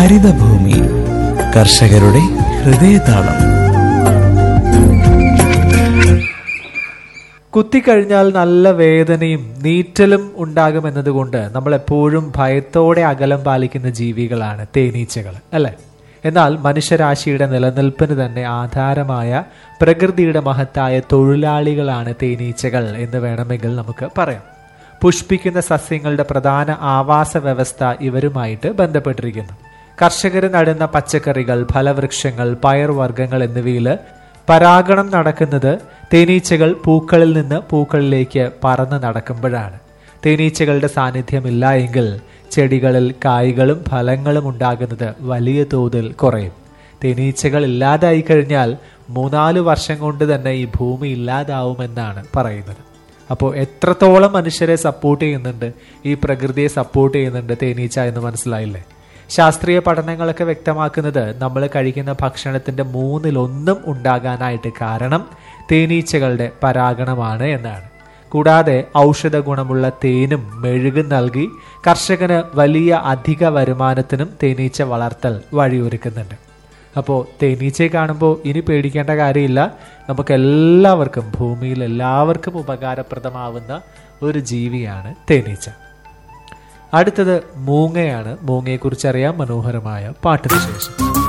ഹരിതഭൂമി കർഷകരുടെ ഹൃദയതാളം കുത്തിക്കഴിഞ്ഞാൽ നല്ല വേദനയും നീറ്റലും ഉണ്ടാകുമെന്നതുകൊണ്ട് നമ്മൾ എപ്പോഴും ഭയത്തോടെ അകലം പാലിക്കുന്ന ജീവികളാണ് തേനീച്ചകൾ അല്ലെ എന്നാൽ മനുഷ്യരാശിയുടെ നിലനിൽപ്പിന് തന്നെ ആധാരമായ പ്രകൃതിയുടെ മഹത്തായ തൊഴിലാളികളാണ് തേനീച്ചകൾ എന്ന് വേണമെങ്കിൽ നമുക്ക് പറയാം പുഷ്പിക്കുന്ന സസ്യങ്ങളുടെ പ്രധാന ആവാസ വ്യവസ്ഥ ഇവരുമായിട്ട് ബന്ധപ്പെട്ടിരിക്കുന്നു കർഷകർ നടുന്ന പച്ചക്കറികൾ ഫലവൃക്ഷങ്ങൾ പയർവർഗ്ഗങ്ങൾ എന്നിവയിൽ പരാഗണം നടക്കുന്നത് തേനീച്ചകൾ പൂക്കളിൽ നിന്ന് പൂക്കളിലേക്ക് പറന്ന് നടക്കുമ്പോഴാണ് തേനീച്ചകളുടെ സാന്നിധ്യമില്ല എങ്കിൽ ചെടികളിൽ കായ്കളും ഫലങ്ങളും ഉണ്ടാകുന്നത് വലിയ തോതിൽ കുറയും തേനീച്ചകൾ ഇല്ലാതായി കഴിഞ്ഞാൽ മൂന്നാല് വർഷം കൊണ്ട് തന്നെ ഈ ഭൂമി ഇല്ലാതാവുമെന്നാണ് പറയുന്നത് അപ്പോൾ എത്രത്തോളം മനുഷ്യരെ സപ്പോർട്ട് ചെയ്യുന്നുണ്ട് ഈ പ്രകൃതിയെ സപ്പോർട്ട് ചെയ്യുന്നുണ്ട് തേനീച്ച എന്ന് മനസ്സിലായില്ലേ ശാസ്ത്രീയ പഠനങ്ങളൊക്കെ വ്യക്തമാക്കുന്നത് നമ്മൾ കഴിക്കുന്ന ഭക്ഷണത്തിന്റെ മൂന്നിലൊന്നും ഉണ്ടാകാനായിട്ട് കാരണം തേനീച്ചകളുടെ പരാഗണമാണ് എന്നാണ് കൂടാതെ ഔഷധ ഗുണമുള്ള തേനും മെഴുകും നൽകി കർഷകന് വലിയ അധിക വരുമാനത്തിനും തേനീച്ച വളർത്തൽ വഴിയൊരുക്കുന്നുണ്ട് അപ്പോൾ തേനീച്ചയെ കാണുമ്പോൾ ഇനി പേടിക്കേണ്ട കാര്യമില്ല നമുക്ക് എല്ലാവർക്കും ഭൂമിയിൽ എല്ലാവർക്കും ഉപകാരപ്രദമാവുന്ന ഒരു ജീവിയാണ് തേനീച്ച അടുത്തത് മൂങ്ങയാണ് മൂങ്ങയെക്കുറിച്ച് അറിയാം മനോഹരമായ പാട്ടിന് ശേഷം